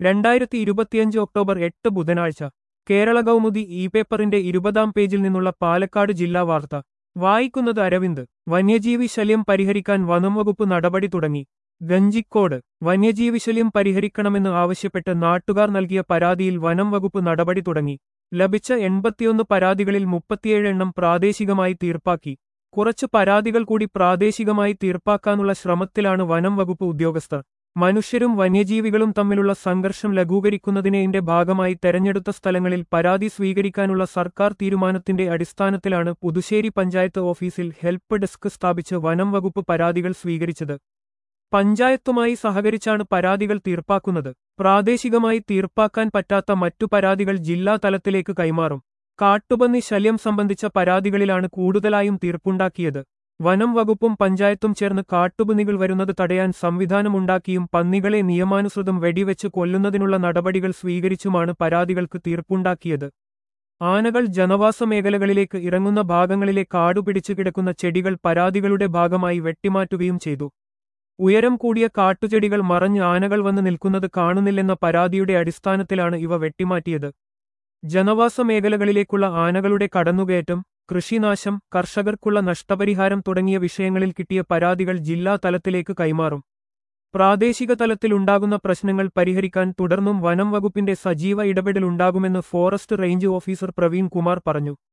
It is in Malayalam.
രണ്ടായിരത്തി ഇരുപത്തിയഞ്ച് ഒക്ടോബർ എട്ട് ബുധനാഴ്ച കേരള കൗമുദി ഇ പേപ്പറിന്റെ ഇരുപതാം പേജിൽ നിന്നുള്ള പാലക്കാട് ജില്ലാ വാർത്ത വായിക്കുന്നത് അരവിന്ദ് വന്യജീവി ശല്യം പരിഹരിക്കാൻ വനംവകുപ്പ് നടപടി തുടങ്ങി ഗഞ്ചിക്കോട് വന്യജീവി ശല്യം പരിഹരിക്കണമെന്ന് ആവശ്യപ്പെട്ട് നാട്ടുകാർ നൽകിയ പരാതിയിൽ വനം വകുപ്പ് നടപടി തുടങ്ങി ലഭിച്ച എൺപത്തിയൊന്ന് പരാതികളിൽ മുപ്പത്തിയേഴ് എണ്ണം പ്രാദേശികമായി തീർപ്പാക്കി കുറച്ച് പരാതികൾ കൂടി പ്രാദേശികമായി തീർപ്പാക്കാനുള്ള ശ്രമത്തിലാണ് വനം വകുപ്പ് ഉദ്യോഗസ്ഥർ മനുഷ്യരും വന്യജീവികളും തമ്മിലുള്ള സംഘർഷം ലഘൂകരിക്കുന്നതിന്റെ ഭാഗമായി തെരഞ്ഞെടുത്ത സ്ഥലങ്ങളിൽ പരാതി സ്വീകരിക്കാനുള്ള സർക്കാർ തീരുമാനത്തിന്റെ അടിസ്ഥാനത്തിലാണ് പുതുശ്ശേരി പഞ്ചായത്ത് ഓഫീസിൽ ഹെൽപ്പ് ഡെസ്ക് സ്ഥാപിച്ച് വനം വകുപ്പ് പരാതികൾ സ്വീകരിച്ചത് പഞ്ചായത്തുമായി സഹകരിച്ചാണ് പരാതികൾ തീർപ്പാക്കുന്നത് പ്രാദേശികമായി തീർപ്പാക്കാൻ പറ്റാത്ത മറ്റു പരാതികൾ ജില്ലാ തലത്തിലേക്ക് കൈമാറും കാട്ടുപന്നി ശല്യം സംബന്ധിച്ച പരാതികളിലാണ് കൂടുതലായും തീർപ്പുണ്ടാക്കിയത് വനം വകുപ്പും പഞ്ചായത്തും ചേർന്ന് കാട്ടുപന്നികൾ വരുന്നത് തടയാൻ സംവിധാനമുണ്ടാക്കിയും പന്നികളെ നിയമാനുസൃതം വെടിവെച്ച് കൊല്ലുന്നതിനുള്ള നടപടികൾ സ്വീകരിച്ചുമാണ് പരാതികൾക്ക് തീർപ്പുണ്ടാക്കിയത് ആനകൾ ജനവാസ മേഖലകളിലേക്ക് ഇറങ്ങുന്ന ഭാഗങ്ങളിലെ കാടുപിടിച്ചു കിടക്കുന്ന ചെടികൾ പരാതികളുടെ ഭാഗമായി വെട്ടിമാറ്റുകയും ചെയ്തു ഉയരം കൂടിയ കാട്ടുചെടികൾ മറഞ്ഞ് ആനകൾ വന്ന് നിൽക്കുന്നത് കാണുന്നില്ലെന്ന പരാതിയുടെ അടിസ്ഥാനത്തിലാണ് ഇവ വെട്ടിമാറ്റിയത് ജനവാസ മേഖലകളിലേക്കുള്ള ആനകളുടെ കടന്നുകയറ്റം കൃഷിനാശം കർഷകർക്കുള്ള നഷ്ടപരിഹാരം തുടങ്ങിയ വിഷയങ്ങളിൽ കിട്ടിയ പരാതികൾ ജില്ലാ തലത്തിലേക്ക് കൈമാറും പ്രാദേശിക തലത്തിലുണ്ടാകുന്ന പ്രശ്നങ്ങൾ പരിഹരിക്കാൻ തുടർന്നും വനം വകുപ്പിന്റെ സജീവ ഇടപെടലുണ്ടാകുമെന്ന് forest range officer Praveen Kumar പറഞ്ഞു